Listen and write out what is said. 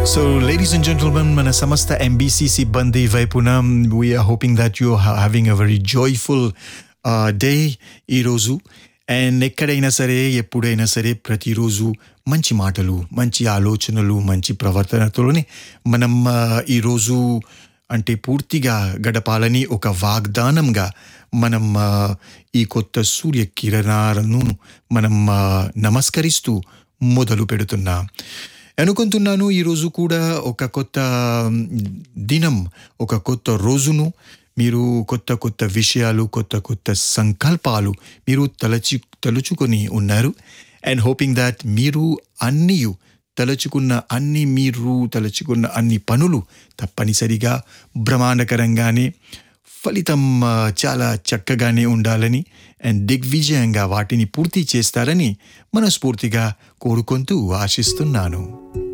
So, ladies and gentlemen, మన సమస్త MBC సిబ్బంది వైపున we are hoping that you having a very joyful day ఈరోజు అండ్ ఎక్కడైనా సరే ఎప్పుడైనా సరే ప్రతిరోజు మంచి మాటలు మంచి ఆలోచనలు మంచి ప్రవర్తనతోనే మనం uh, ఈరోజు అంటే పూర్తిగా గడపాలని ఒక వాగ్దానంగా మనం uh, ఈ కొత్త సూర్య కిరణాలను మనం uh, నమస్కరిస్తూ మొదలు పెడుతున్నాం అనుకుంటున్నాను ఈరోజు కూడా ఒక కొత్త మ్, దినం ఒక కొత్త రోజును మీరు కొత్త కొత్త విషయాలు కొత్త కొత్త సంకల్పాలు మీరు తలచి తలుచుకొని ఉన్నారు అండ్ హోపింగ్ దాట్ మీరు అన్నీ తలుచుకున్న అన్ని మీరు తలుచుకున్న అన్ని పనులు తప్పనిసరిగా బ్రహ్మాండకరంగానే ఫలితం ఆ, చాలా చక్కగానే ఉండాలని అండ్ దిగ్విజయంగా వాటిని పూర్తి చేస్తారని మనస్ఫూర్తిగా కోరుకుంటూ ఆశిస్తున్నాను